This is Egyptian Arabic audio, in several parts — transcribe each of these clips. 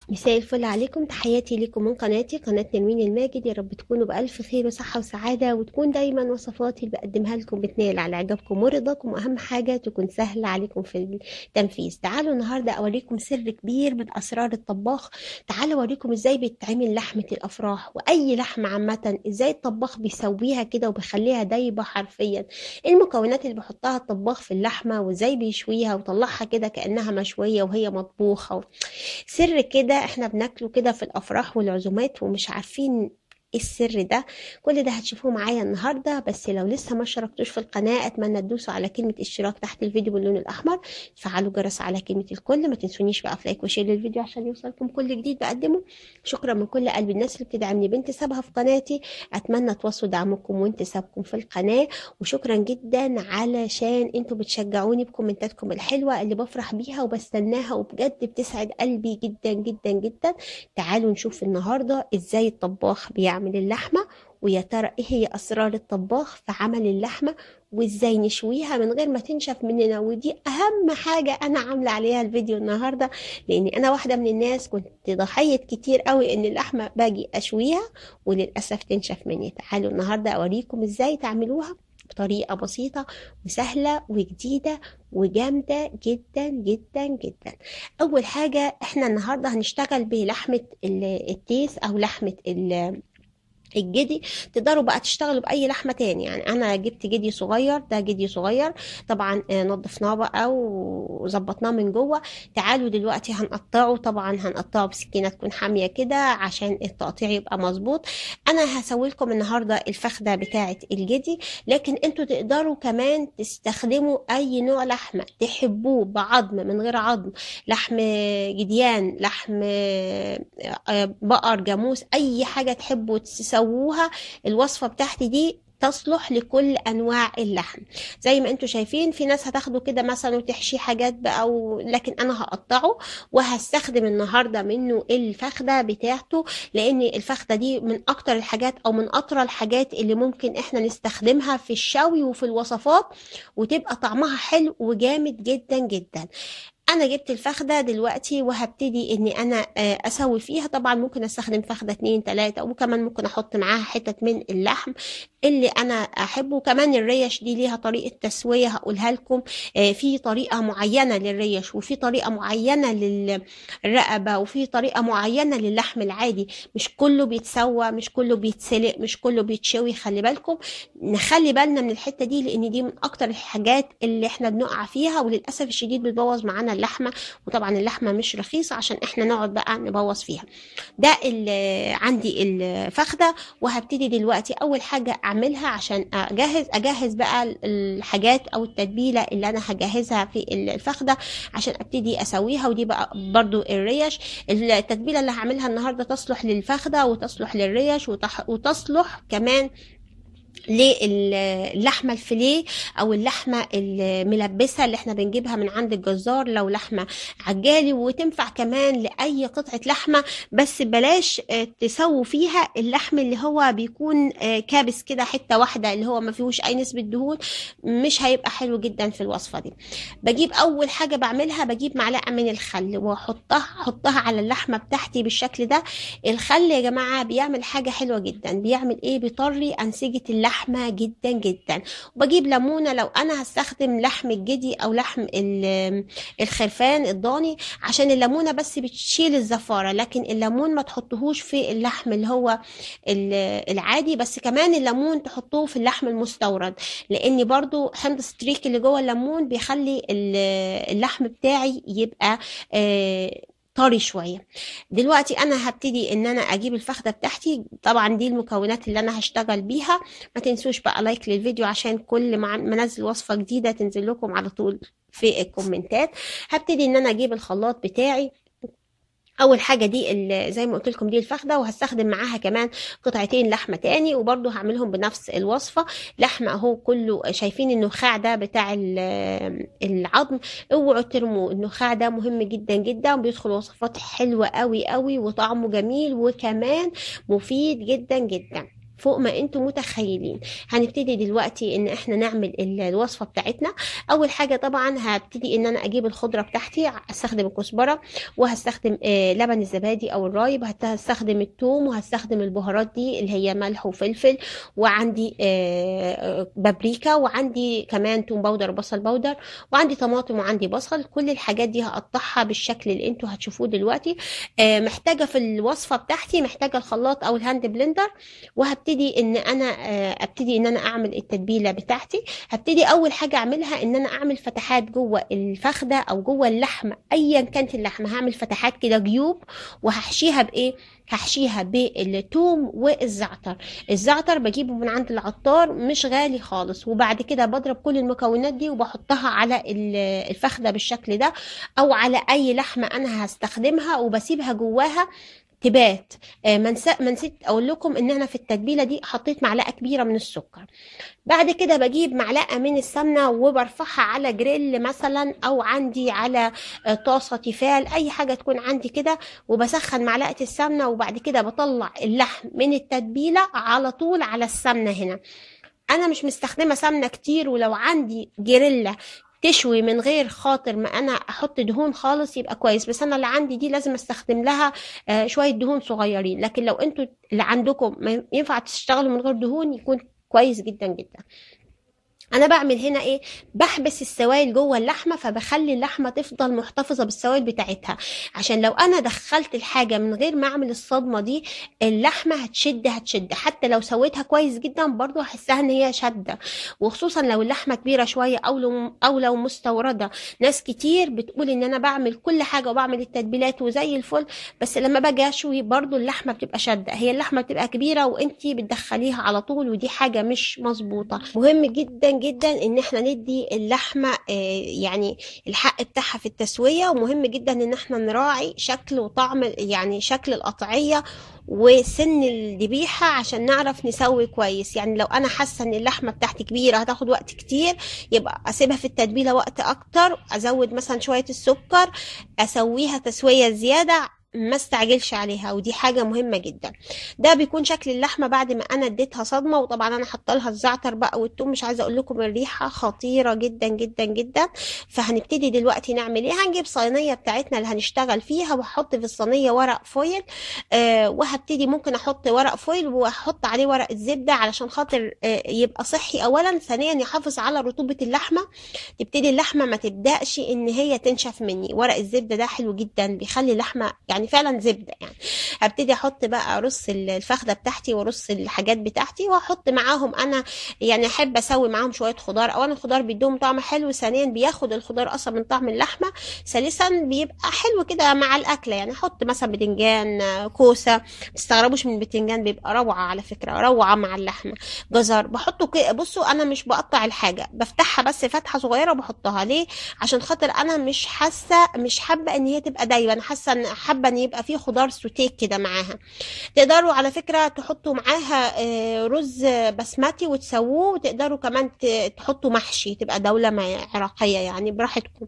مساء الفل عليكم تحياتي لكم من قناتي قناة نرمين الماجد يا رب تكونوا بألف خير وصحة وسعادة وتكون دايما وصفاتي اللي بقدمها لكم بتنال على إعجابكم ورضاكم وأهم حاجة تكون سهلة عليكم في التنفيذ تعالوا النهاردة أوريكم سر كبير من أسرار الطباخ تعالوا أوريكم إزاي بتتعمل لحمة الأفراح وأي لحمة عامة إزاي الطباخ بيسويها كده وبيخليها دايبة حرفيا إيه المكونات اللي بيحطها الطباخ في اللحمة وإزاي بيشويها وطلعها كده كأنها مشوية وهي مطبوخة سر كده احنا بناكله كده في الافراح والعزومات ومش عارفين ايه السر ده كل ده هتشوفوه معايا النهارده بس لو لسه ما اشتركتوش في القناه اتمنى تدوسوا على كلمه اشتراك تحت الفيديو باللون الاحمر تفعلوا جرس على كلمه الكل ما تنسونيش بقى في لايك وشير للفيديو عشان يوصلكم كل جديد بقدمه شكرا من كل قلب الناس اللي بتدعمني بانتسابها في قناتي اتمنى توصلوا دعمكم وانتسابكم في القناه وشكرا جدا علشان انتوا بتشجعوني بكومنتاتكم الحلوه اللي بفرح بيها وبستناها وبجد بتسعد قلبي جدا جدا جدا تعالوا نشوف النهارده ازاي الطباخ بيعمل يعمل اللحمة ويا ترى ايه هي اسرار الطباخ في عمل اللحمة وازاي نشويها من غير ما تنشف مننا ودي اهم حاجة انا عاملة عليها الفيديو النهاردة لاني انا واحدة من الناس كنت ضحية كتير قوي ان اللحمة باجي اشويها وللأسف تنشف مني تعالوا النهاردة اوريكم ازاي تعملوها بطريقة بسيطة وسهلة وجديدة وجامدة جدا جدا جدا أول حاجة احنا النهاردة هنشتغل بلحمة التيس أو لحمة الجدي تقدروا بقى تشتغلوا باي لحمه تاني يعني انا جبت جدي صغير ده جدي صغير طبعا نضفناه بقى وظبطناه من جوه تعالوا دلوقتي هنقطعه طبعا هنقطعه بسكينه تكون حاميه كده عشان التقطيع يبقى مظبوط انا هسوي لكم النهارده الفخده بتاعه الجدي لكن انتوا تقدروا كمان تستخدموا اي نوع لحمه تحبوه بعظم من غير عظم لحم جديان لحم بقر جاموس اي حاجه تحبوا تسووا سووها الوصفة بتاعتي دي تصلح لكل انواع اللحم زي ما انتم شايفين في ناس هتاخده كده مثلا وتحشي حاجات بقى و... لكن انا هقطعه وهستخدم النهارده منه الفخده بتاعته لان الفخده دي من اكتر الحاجات او من اطرى الحاجات اللي ممكن احنا نستخدمها في الشوي وفي الوصفات وتبقى طعمها حلو وجامد جدا جدا انا جبت الفخده دلوقتي وهبتدي اني انا اسوي فيها طبعا ممكن استخدم فخده اتنين تلاته وكمان ممكن احط معاها حتت من اللحم اللي انا احبه وكمان الريش دي ليها طريقه تسويه هقولها لكم في طريقه معينه للريش وفي طريقه معينه للرقبه وفي طريقه معينه للحم العادي مش كله بيتسوى مش كله بيتسلق مش كله بيتشوي خلي بالكم نخلي بالنا من الحته دي لان دي من اكتر الحاجات اللي احنا بنقع فيها وللاسف الشديد بتبوظ معانا اللحمه وطبعا اللحمه مش رخيصه عشان احنا نقعد بقى نبوظ فيها ده اللي عندي الفخده وهبتدي دلوقتي اول حاجه اعملها عشان اجهز اجهز بقى الحاجات او التتبيله اللي انا هجهزها في الفخده عشان ابتدي اسويها ودي بقى برضو الريش التتبيله اللي هعملها النهارده تصلح للفخده وتصلح للريش وتصلح كمان للحمه الفيليه او اللحمه الملبسه اللي احنا بنجيبها من عند الجزار لو لحمه عجالي وتنفع كمان لاي قطعه لحمه بس بلاش تسووا فيها اللحم اللي هو بيكون كابس كده حته واحده اللي هو ما فيهوش اي نسبه دهون مش هيبقى حلو جدا في الوصفه دي بجيب اول حاجه بعملها بجيب معلقه من الخل واحطها احطها على اللحمه بتاعتي بالشكل ده الخل يا جماعه بيعمل حاجه حلوه جدا بيعمل ايه بيطري انسجه اللحم اللحمة جدا جدا وبجيب ليمونة لو أنا هستخدم لحم الجدي أو لحم الخرفان الضاني عشان الليمونة بس بتشيل الزفارة لكن الليمون ما تحطهوش في اللحم اللي هو العادي بس كمان الليمون تحطوه في اللحم المستورد لأن برضو حمض ستريك اللي جوه الليمون بيخلي اللحم بتاعي يبقى آه طري شويه دلوقتي انا هبتدي ان انا اجيب الفخده بتاعتي طبعا دي المكونات اللي انا هشتغل بيها ما تنسوش بقى لايك للفيديو عشان كل ما منزل وصفه جديده تنزل لكم على طول في الكومنتات هبتدي ان انا اجيب الخلاط بتاعي اول حاجه دي زي ما قلت لكم دي الفخده وهستخدم معاها كمان قطعتين لحمه تاني وبرده هعملهم بنفس الوصفه لحمه اهو كله شايفين النخاع ده بتاع العظم اوعوا ترموا النخاع ده مهم جدا جدا وبيدخل وصفات حلوه قوي قوي وطعمه جميل وكمان مفيد جدا جدا فوق ما انتم متخيلين هنبتدي دلوقتي ان احنا نعمل ال- الوصفه بتاعتنا اول حاجه طبعا هبتدي ان انا اجيب الخضره بتاعتي استخدم الكزبره وهستخدم آه، لبن الزبادي او الرايب هت- هستخدم الثوم وهستخدم البهارات دي اللي هي ملح وفلفل وعندي آه، آه، بابريكا وعندي كمان توم باودر وبصل باودر وعندي طماطم وعندي بصل كل الحاجات دي هقطعها بالشكل اللي انتوا هتشوفوه دلوقتي آه، محتاجه في الوصفه بتاعتي محتاجه الخلاط او الهاند بلندر وهبتدي ان انا آه، ابتدي ان انا اعمل التتبيله بتاعتي هبتدي اول حاجه اعملها ان انا اعمل فتحات جوه الفخده او جوه اللحمه ايا كانت اللحمه هعمل فتحات كده جيوب وهحشيها بايه هحشيها بالثوم والزعتر الزعتر بجيبه من عند العطار مش غالي خالص وبعد كده بضرب كل المكونات دي وبحطها على ال- الفخده بالشكل ده او على اي لحمه انا هستخدمها وبسيبها جواها تبات آه، ما نسا- ما نسيت اقول لكم ان انا في التتبيله دي حطيت معلقه كبيره من السكر بعد كده بجيب معلقه من السمنه وبرفعها على جريل مثلا او عندي على آه، طاسه تيفال اي حاجه تكون عندي كده وبسخن معلقه السمنه وبعد كده بطلع اللحم من التتبيله على طول على السمنه هنا انا مش مستخدمه سمنه كتير ولو عندي جريلا تشوي من غير خاطر ما انا احط دهون خالص يبقى كويس بس انا اللي عندي دي لازم استخدم لها آه، شويه دهون صغيرين لكن لو انتوا اللي عندكم ما ينفع تشتغلوا من غير دهون يكون كويس جدا جدا انا بعمل هنا ايه بحبس السوائل جوه اللحمه فبخلي اللحمه تفضل محتفظه بالسوائل بتاعتها عشان لو انا دخلت الحاجه من غير ما اعمل الصدمه دي اللحمه هتشد هتشد حتى لو سويتها كويس جدا برضو هحسها ان هي شاده وخصوصا لو اللحمه كبيره شويه او لو او لو مستورده ناس كتير بتقول ان انا بعمل كل حاجه وبعمل التتبيلات وزي الفل بس لما باجي اشوي برضو اللحمه بتبقى شاده هي اللحمه بتبقى كبيره وانتي بتدخليها على طول ودي حاجه مش مظبوطه مهم جدا جدا ان احنا ندي اللحمه آه، يعني الحق بتاعها في التسويه ومهم جدا ان احنا نراعي شكل وطعم يعني شكل القطعيه وسن الذبيحه عشان نعرف نسوي كويس يعني لو انا حاسه ان اللحمه بتاعتي كبيره هتاخد وقت كتير يبقى اسيبها في التتبيله وقت اكتر ازود مثلا شويه السكر اسويها تسويه زياده ما استعجلش عليها ودي حاجة مهمة جدا ده بيكون شكل اللحمة بعد ما انا اديتها صدمة وطبعا انا حاطه لها الزعتر بقى والثوم مش عايزة اقول لكم الريحة خطيرة جدا جدا جدا فهنبتدي دلوقتي نعمل ايه هنجيب صينية بتاعتنا اللي هنشتغل فيها وهحط في الصينية ورق فويل آه وهبتدي ممكن احط ورق فويل واحط عليه ورق الزبدة علشان خاطر آه يبقى صحي اولا ثانيا يحافظ على رطوبة اللحمة تبتدي اللحمة ما تبدأش ان هي تنشف مني ورق الزبدة ده حلو جدا بيخلي اللحمة يعني فعلا زبدة يعني هبتدي احط بقى ارص الفخدة بتاعتي وارص الحاجات بتاعتي واحط معاهم انا يعني احب اسوي معاهم شوية خضار اولا الخضار بيدوم طعم حلو ثانيا بياخد الخضار اصلا من طعم اللحمة ثالثا بيبقى حلو كده مع الاكلة يعني احط مثلا بدنجان كوسة ما تستغربوش من البتنجان بيبقى روعة على فكرة روعة مع اللحمة جزر بحطه كده بصوا انا مش بقطع الحاجة بفتحها بس فتحة صغيرة وبحطها ليه عشان خاطر انا مش حاسة مش حابة ان هي تبقى دايبة انا حاسة ان حابة ان يبقى فيه خضار سوتيه كده معاها تقدروا على فكرة تحطوا معاها آه، رز بسمتي وتسووه وتقدروا كمان ت- تحطوا محشي تبقى دولة مع- عراقية يعني براحتكم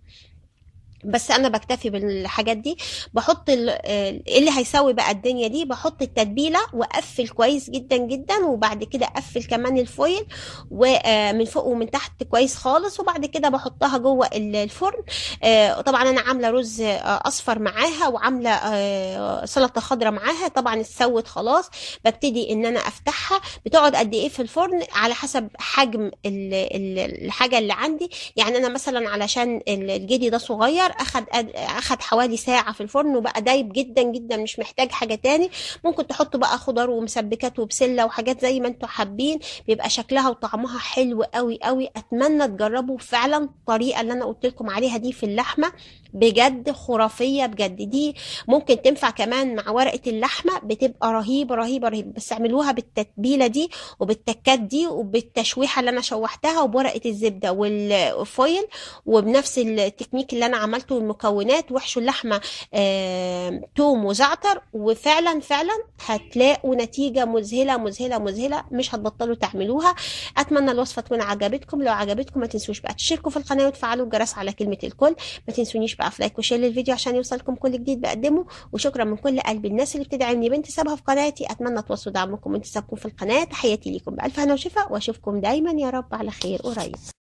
بس انا بكتفي بالحاجات دي بحط ال- آه، اللي هيسوي بقى الدنيا دي بحط التتبيله واقفل كويس جدا جدا وبعد كده اقفل كمان الفويل ومن فوق ومن تحت كويس خالص وبعد كده بحطها جوه ال- الفرن آه، طبعا انا عامله رز آه، اصفر معاها وعامله آه، سلطه خضراء معاها طبعا اتسوت خلاص ببتدي ان انا افتحها بتقعد قد ايه في الفرن على حسب حجم ال- ال- الحاجه اللي عندي يعني انا مثلا علشان ال- الجدي ده صغير اخد قد- اخد حوالي ساعه في الفرن وبقى دايب جدا جدا مش محتاج حاجه تاني ممكن تحطوا بقى خضار ومسبكات وبسله وحاجات زي ما انتوا حابين بيبقى شكلها وطعمها حلو قوي قوي اتمنى تجربوا فعلا الطريقه اللي انا قلت لكم عليها دي في اللحمه بجد خرافيه بجد دي ممكن تنفع كمان مع ورقه اللحمه بتبقى رهيبه رهيبه رهيبه بس اعملوها بالتتبيله دي وبالتكات دي وبالتشويحه اللي انا شوحتها وبورقه الزبده والفويل وبنفس التكنيك اللي انا عملته المكونات واحشوا اللحمه آه، توم وزعتر وفعلا فعلا هتلاقوا نتيجه مذهله مذهله مذهله مش هتبطلوا تعملوها اتمنى الوصفه تكون عجبتكم لو عجبتكم ما تنسوش بقى تشتركوا في القناه وتفعلوا الجرس على كلمه الكل ما تنسونيش بقى في لايك وشير للفيديو عشان يوصلكم كل جديد بقدمه وشكرا من كل قلبي الناس اللي بتدعمني بانتسابها في قناتي اتمنى توصلوا دعمكم وانتسابكم في القناه تحياتي ليكم بالف هنا وشفا واشوفكم دايما يا رب على خير قريب